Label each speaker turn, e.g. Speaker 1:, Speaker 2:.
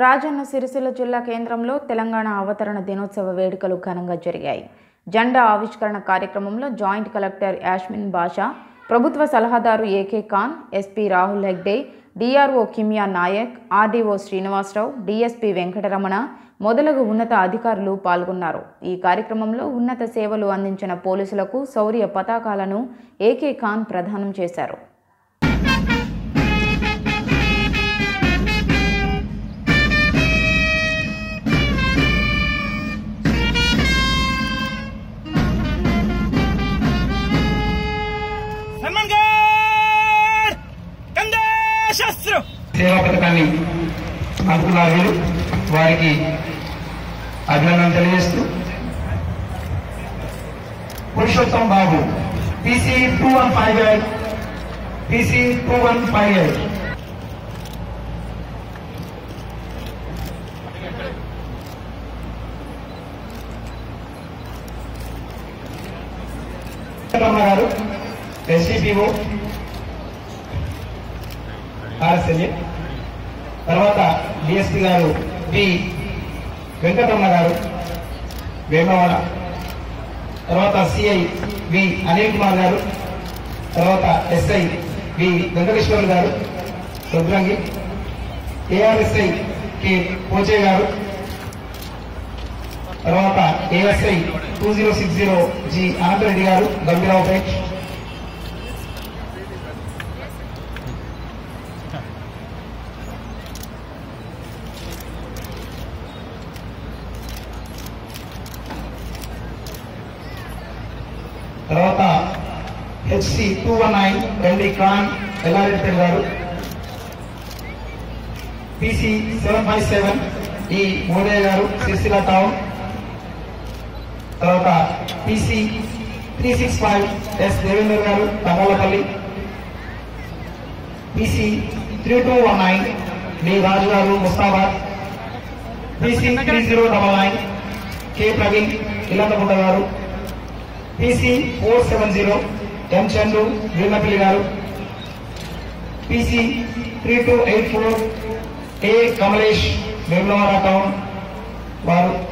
Speaker 1: రాజన్న సిరిసిల్ల జిల్లా కేంద్రంలో తెలంగాణ అవతరణ దినోత్సవ వేడుకలు ఘనంగా జరిగాయి జెండా ఆవిష్కరణ కార్యక్రమంలో జాయింట్ కలెక్టర్ యాస్మిన్ బాషా ప్రభుత్వ సలహాదారు AK Khan SP Rahul Hegde DRO Kimiya Nayak RDO Srinivasarao DSP Venkataramana మొదలగు ఉన్నత అధికారులు పాల్గొన్నారు ఈ కార్యక్రమంలో ఉన్నత సేవలు అందించిన పోలీసులకు శౌర్య పతాకాలను ఏకే ఖాన్ ప్రదానం చేశారు
Speaker 2: సన్మాన్గఢ్ కందే శస్త్ర
Speaker 3: సేవా పథకాన్ని అందుకున్నారు వీరు వారికి అభినందన తెలియజేస్తూ Purushottam Babu PC two one five eight PC two one five eight Ramana garu SDPO ఆర్ఎస్ఎల్ఏ తర్వాత డిఎస్పి గారు పి వెంకటరమణ గారు వేమవాడ తర్వాత సిఐ వి అనిల్ కుమార్ గారు తర్వాత ఎస్ఐ వి వెంకటేశ్వర్లు గారు రుద్రంగి ఏఆర్ఎస్ఐ కె పోచే గారు తర్వాత ASI two zero six zero G Ananthareddy garu Gambhiraopet తర్వాత HC two one nine MD Khan Yellareddy garu PC seven five seven E Modayya garu Sircilla town తర్వాత PC three six five S Devender garu Thangallapalli PC three two one nine D Raju garu Mustabad PC three zero double nine K Praveen Illanthakunta garu PC four seven zero M Chandu Veernapalli garu PC three two eight four A Kamlesh Vemulawada town వారు